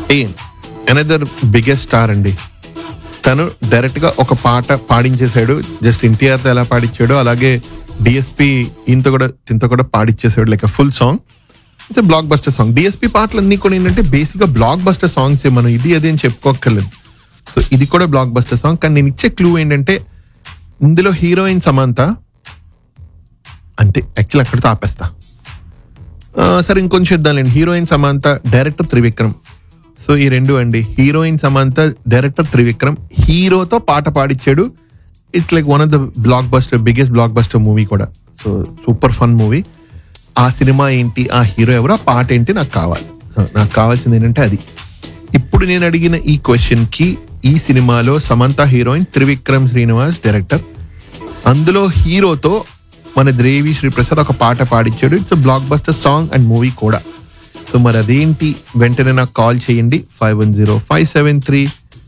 Pain another biggest star అండి తను direct గా ఒక పాట పాడించేశాడు జస్ట్ ఎన్టీఆర్ తో ఎలా పాడించాడో అలాగే డిఎస్పి ఈయనతో కూడా దీంతో కూడా పాడించేశాడు like full song it's blockbuster song DSP పాటలు అన్ని కూడా ఏంటంటే బేసిక్ గా బ్లాక్ బస్టర్ సాంగ్స్ మనం ఇది అది అని చెప్పుకోక్కర్లేదు సో ఇది కూడా బ్లాక్ బస్టర్ సాంగ్ కానీ నేను ఇచ్చే క్లూ ఏంటంటే ఇందులో హీరోయిన్ సమంత అంతే యాక్చువల్ అక్కడితో ఆపేస్తా ఆ, సరే ఇంకొంచెం ఇద్దాంలేండి heroine Samantha director Trivikram so ఈ రెండు అండి హీరోయిన్ సమంత డైరెక్టర్ త్రివిక్రమ్ హీరోతో పాట పాడిచ్చాడు it's like one of the blockbuster biggest blockbuster movie కూడా సో సూపర్ ఫన్ మూవీ ఆ సినిమా ఏంటి ఆ హీరో ఎవరు ఆ పాట ఏంటి నాకు కావాలి సో నాకు కావాల్సింది ఏంటంటే అది ఇప్పుడు నేను అడిగిన ఈ క్వశ్చన్ కి ఈ సినిమాలో సమంత హీరోయిన్ త్రివిక్రమ్ శ్రీనివాస్ డైరెక్టర్ అందులో హీరోతో మన దేవి శ్రీప్రసాద్ ఒక పాట పాడించాడు it's blockbuster song and movie కూడా సో మరి అదేంటి వెంటనే నాకు కాల్ చేయండి five one zero five seven three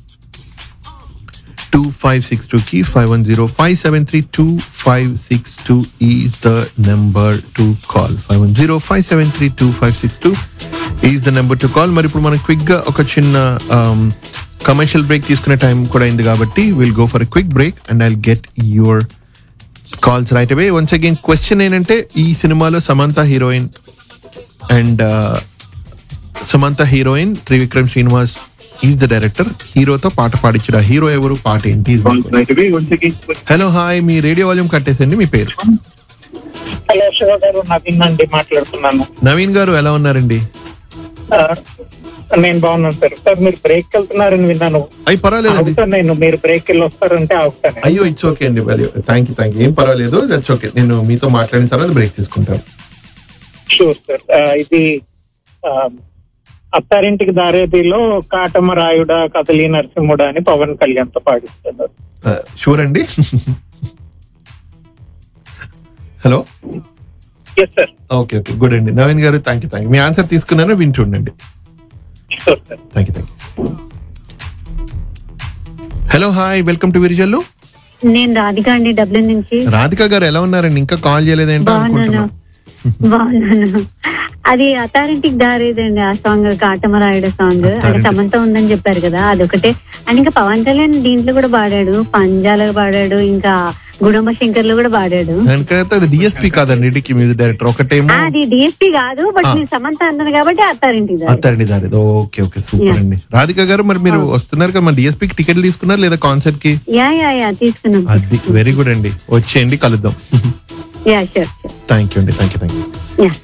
two five six two కి five one zero five seven three two five six two is the number to call five one zero five seven three two five six two is the number to call మరి ఇప్పుడు మనం quick గా ఒక చిన్న commercial break తీసుకునే time కూడా అయింది కాబట్టి will go for quick break and I get your calls right away once again question ఏంటంటే ఈ సినిమాలో Samantha heroine and Samantha heroine Trivikram Srinivas is the director హీరోతో పాట పాడించాడు ఆ హీరో ఎవరు పాట ఏంటి హలో హాయ్ మీ రేడియో వాల్యూమ్ కట్టేసండి మీ పేరు హలో శివ గారు నవీన్ అండి మాట్లాడుతున్నాను నవీన్ గారు ఎలా ఉన్నారండి ఆ, నేను బాగున్నాను సార్ సార్ మీరు బ్రేక్ వెళ్తున్నారని విన్నాను అయ్యి పర్వాలేదండి ఆగుతాను నేను మీరు బ్రేక్ వెళ్ళి వస్తారంటే ఆగుతాను అయ్యో ఇట్స్ ఓకే అండి థ్యాంక్ యూ థ్యాంక్ యూ ఏం పర్వాలేదు దట్స్ ఓకే నేను మీతో మాట్లాడిన తర్వాత బ్రేక్ తీసుకుంటాను షూర్ సార్ ఆ, ఇది ఆ, అత్తారింటికి దారేదిలో కాటమ రాయుడ కదలి నరసింహుడ అని పవన్ కళ్యాణ్ తో పాడిస్తున్నారు షూర్ అండి hello yes sir okay okay good అండి Naveen garu thank you thank you మీ ఆన్సర్ తీసుకున్నాను వింటుండండి sure sir thank you thank you hello hi welcome to Virijallu నేను రాధిక అండి డబ్లిన్ నుంచి రాధిక గారు ఎలా ఉన్నారండి ఇంకా కాల్ చేయలేదేంటో అనుకుంటున్నా బాగున్నాను బాగున్నాను అది అథారిటీకి దారేదండి ఆ సాంగ్ కాటమరాయుడు సాంగ్ అది అథారిటీ. సమంత ఉందని చెప్పారు కదా అదొకటే అండ్ ఇంకా పవన్ కళ్యాణ్ దీంట్లో కూడా పాడాడు పంజాలో పాడాడు ఇంకా గుడంబ శంకర్ లో కూడా పాడాడు దానికైతే అది డిఎస్పీ కాదండి ఇడికి మ్యూజిక్ డైరెక్టర్ ఒకటేమో ఆ, అది డిఎస్పీ కాదు బట్ ఆ. నేను సమంత అన్నాను కాబట్టి అత్తారింటికి దారి అత్తండి దారి ఓకే ఓకే సూపర్ Yeah. అండి రాధిక గారు మరి మీరు వస్తున్నారు కదా మన డిఎస్పీకి టికెట్లు తీసుకున్నారు లేదా కాన్సర్ట్ కి యా యా యా తీసుకున్నాం అది వెరీ గుడ్ అండి వచ్చేయండి కలుద్దాం yeah sure sure thank you అండి thank you thank you yeah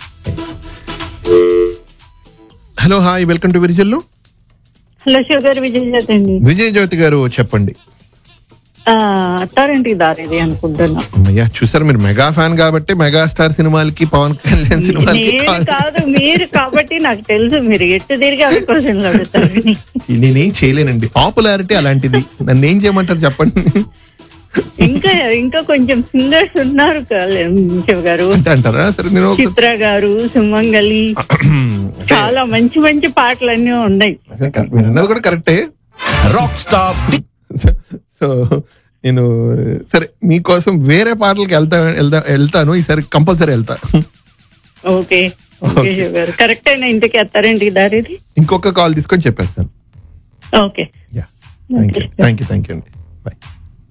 hello hi welcome to Virijallu hello sugar Vijay అండి విజయ్ జ్యోతి గారు చెప్పండి అత్తారింటికి దారేది అనుకుంటున్నా అమ్మయ్యా చూసారు మీరు మెగా ఫ్యాన్ కాబట్టి మెగా స్టార్ సినిమాలకి పవన్ కళ్యాణ్ సినిమాలకి నేను call- కాదు మీరు కాబట్టి నాకు తెలుసు మీరు ఎట్టు తిరిగి అవి క్వశ్చన్లు అడుగుతారు నేనేం చేయలేనండి పాపులారిటీ అలాంటిది నన్ను ఏం చేయమంటారు చెప్పండి ఇంకా ఇంకా కొంచెం సింగర్స్ ఉన్నారు కళ్యాణ్ శివ గారు అంతే అంటారా సరే నేను ఒకసారి- చిత్ర గారు సుమంగలి చాలా మంచి మంచి పాటలు అన్నీ ఉన్నాయి అసలు కరెక్ట్. మీరు అన్నది కూడా కరెక్టే రాక్ స్టార్ సో నేను సరే మీకోసం వేరే పాటలకి వెళ్తా వెళ్తా వెళ్తాను ఈసారి కంపల్సరీ వెళ్తా ఓకే ఓకే శివ గారు కరెక్ట్ అయినా ఇంటికి అత్తారింటికి దారేది ఇంకొక కాల్ తీసుకొని చెప్పేస్తాను okay yeah thank you thank you thank you అండి bye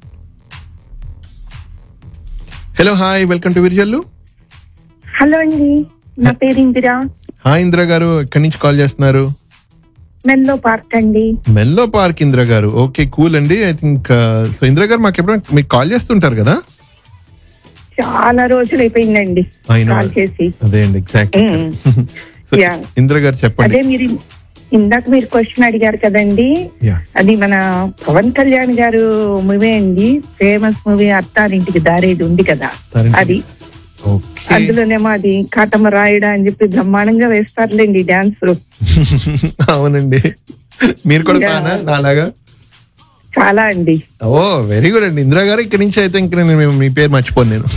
hello hi welcome to Virijallu hello అండి నా పేరు ఇందిరా హాయ్ ఇందిరా గారు ఎక్కడి నుంచి కాల్ చేస్తున్నారు మెన్లో పార్క్ అండి మెల్లో park Indira garu okay cool అండి I think so Indira garu మాకు ఎప్పుడైనా మీకు కాల్ చేస్తుంటారు కదా చాలా రోజులు అయిపోయిందండి I know. కాల్ చేసి అదే అండి exact Mm. So Yeah. Indira garu చెప్పండి అదే మీరు ఇందాక మీరు క్వశ్చన్ అడిగారు కదండి యా అది మన పవన్ కళ్యాణ్ గారు మూవీ అండి ఫేమస్ మూవీ అత్తారింటికి దారేది ఉంది కదా అది ఓకే అందులోనేమో అది కాటమ రాయుడా అని చెప్పి బ్రహ్మాండంగా వేస్తారులేండి డాన్స్ అవునండి మీరు కూడా Yeah. ఫ్యానా నాలాగా చాలా అండి ఓ వెరీ గుడ్ అండి ఇందిరా గారు ఇక్కడ నుంచి అయితే ఇంక నేను మీ- మీ పేరు మర్చిపోను నేను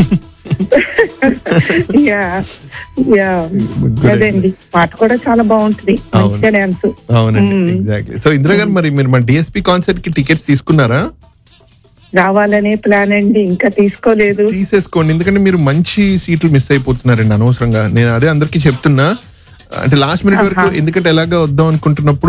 యా యా Good అదండి పాట కూడా చాలా బాగుంటుంది అవును. మంచిగా డాన్స్ అవునండి Mm. ఎగ్జాక్ట్లీ సో ఇందిరా గారు మరి మీరు మన డిఎస్పీ కాన్సర్ట్ కి టికెట్స్ తీసుకున్నారా రావాలనే ప్లాన్ అండి ఇంకా తీసుకోలేదు తీసేసుకోండి ఎందుకంటే మీరు మంచి సీట్లు మిస్ అయిపోతున్నారండి అనవసరంగా నేను అదే అందరికీ చెప్తున్నా అంటే లాస్ట్ మినిట్ వరకు ఆహా. ఎందుకంటే ఎలాగ వద్దాం అనుకుంటున్నప్పుడు